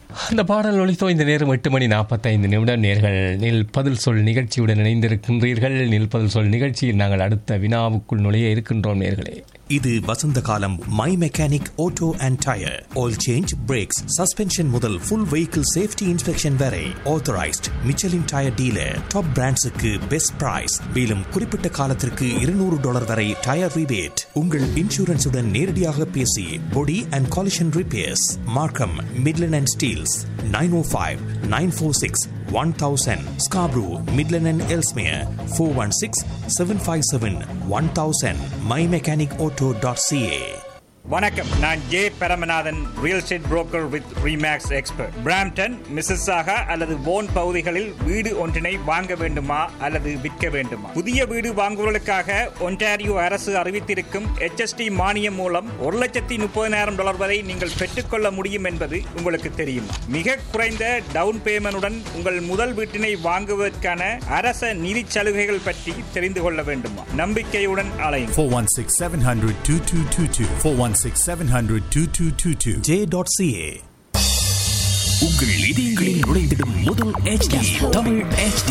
அந்த பாடல் ஒழித்தோ இந்த நேரம் எட்டு மணி நாற்பத்தைந்து நிமிடம் நேர்கள் நில் பதில் சொல் நிகழ்ச்சியுடன் இணைந்திருக்கின்றீர்கள் நில் பதில் சொல் நிகழ்ச்சியில் நாங்கள் அடுத்த வினாவுக்குள் நுழைய இருக்கின்றோம் நேர்களே இது வசந்த காலம் My Mechanic Auto and tyre oil change brakes suspension முதல் ஃபுல் வெஹிக்கிள் சேஃப்டி இன்ஸ்பெக்ஷன் வரை authorised Michelin tyre dealer top பிராண்ட்ஸுக்கு பெஸ்ட் பிரைஸ் மேலும் குறிப்பிட்ட காலத்திற்கு இருநூறு டாலர் வரை டயர் ரிபேட் உங்கள் இன்சூரன்ஸுடன் நேரடியாக பேசி body and collision repairs Markham Midland and Steeles nine O five nine four six one thousand Scarborough Midland and Ellesmere four one six seven five seven one thousand My Mechanic Auto dot CA வணக்கம் நான் J Paramanathan real estate broker with Remax expert Brampton Mississauga அல்லது போன் பகுதிகளில் வீடு ஒன்றினை வாங்க வேண்டுமா அல்லது விற்க வேண்டுமா புதிய வீடு வாங்குவதற்காக ஒன்டாரியோ அரசு அறிவித்திருக்கும் HST மானியம் மூலம் ஒரு லட்சத்தி முப்பதினாயிரம் டாலர் வரை நீங்கள் பெற்றுக்கொள்ள முடியும் என்பது உங்களுக்கு தெரியுமா மிக குறைந்த டவுன் பேமெண்டுடன் உங்கள் முதல் வீட்டினை வாங்குவதற்கான அரச நிதி சலுகைகள் பற்றி தெரிந்து கொள்ள வேண்டுமா நம்பிக்கையுடன் அலையும் 416 700 2222. 416 700 2222. ஜே டாட் சிஏ உங்கள் இதயங்களில் நுழைந்திடும் முதல் HD தமிழ் HD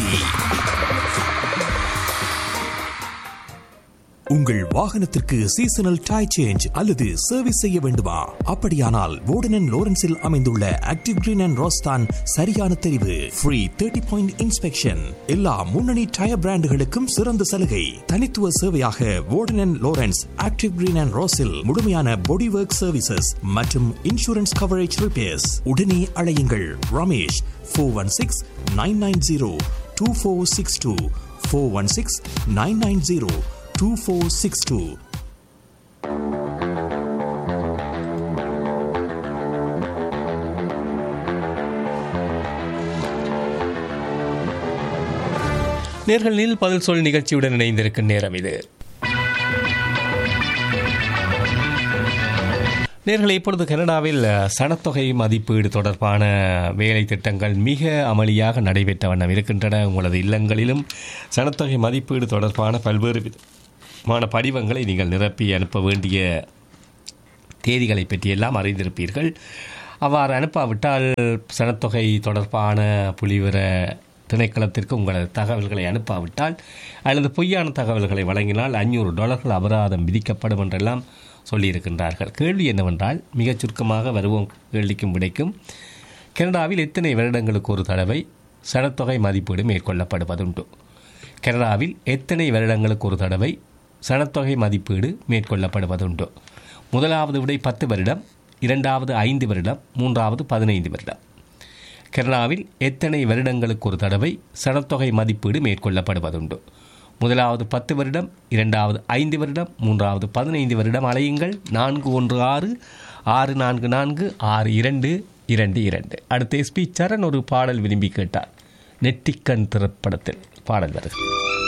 உங்கள் வாகனத்திற்கு சீசனல் டை சேஞ்ச் அல்லது சர்வீஸ் செய்ய வேண்டுமா அப்படியானால் வோர்டன் லோரன்ஸில் அமைந்துள்ள ஆக்டிவ் கிரீன் அண்ட் ரோஸ்தான் சரியான தெரிவு ஃப்ரீ தேர்ட்டி பாயிண்ட் இன்ஸ்பெக்ஷன் எல்லா முன்னணி டயர் பிராண்டுகளுக்கும் சிறந்த சலுகை தனித்துவ சேவையாக Worden Lawrence active green and ரோஸில் முழுமையான பாடி ஒர்க் சர்வீசஸ் மற்றும் இன்சூரன்ஸ் கவரேஜ் ரிப்பேர்ஸ் உடனே அழையுங்கள் Ramesh four one six nine nine zero two four six two four one six nine nine zero 2462. நேர்கள் நில் பதில் சொல் நிகழ்ச்சியுடன் இணைந்திருக்கும் நேரம் இது நேர்களை இப்பொழுது கனடாவில் அஹ், சனத்தொகை மதிப்பீடு தொடர்பான வேலை திட்டங்கள் மிக அமளியாக நடைபெற்ற வண்ணம் இருக்கின்றன உங்களது இல்லங்களிலும் சனத்தொகை மதிப்பீடு தொடர்பான பல்வேறு விதமான படிவங்களை நீங்கள் நிரப்பி அனுப்ப வேண்டிய தேதிகளை பற்றியெல்லாம் அறிந்திருப்பீர்கள் அவ்வாறு அனுப்பாவிட்டால் சனத்தொகை தொடர்பான புலிவிர திணைக்களத்திற்கு உங்களது தகவல்களை அனுப்பாவிட்டால் அல்லது பொய்யான தகவல்களை வழங்கினால் அஞ்சூறு டாலர்கள் அபராதம் விதிக்கப்படும் என்றெல்லாம் சொல்லியிருக்கின்றார்கள் கேள்வி என்னவென்றால் மிகச் சுருக்கமாக வருவோம் கேள்விக்கும் விடைக்கும் கனடாவில் எத்தனை வருடங்களுக்கு ஒரு தடவை சனத்தொகை மதிப்பீடு மேற்கொள்ளப்படுவதுண்டு கனடாவில் எத்தனை வருடங்களுக்கு ஒரு தடவை சனத்தொகை மதிப்பீடு மேற்கொள்ளப்படுவதுண்டு முதலாவது விடை பத்து வருடம் இரண்டாவது ஐந்து வருடம் மூன்றாவது பதினைந்து வருடம் கனடாவில் எத்தனை வருடங்களுக்கு ஒரு தடவை சனத்தொகை மதிப்பீடு மேற்கொள்ளப்படுவதுண்டு முதலாவது பத்து வருடம் இரண்டாவது ஐந்து வருடம் மூன்றாவது பதினைந்து வருடம் அலையுங்கள் நான்கு ஒன்று ஆறு ஆறு நான்கு நான்கு ஆறு இரண்டு இரண்டு இரண்டு அடுத்து எஸ்பி சரண் ஒரு பாடல் விரும்பி கேட்டார் நெட்டிக்கண் திரைப்படத்தில் பாடல் வருகிறது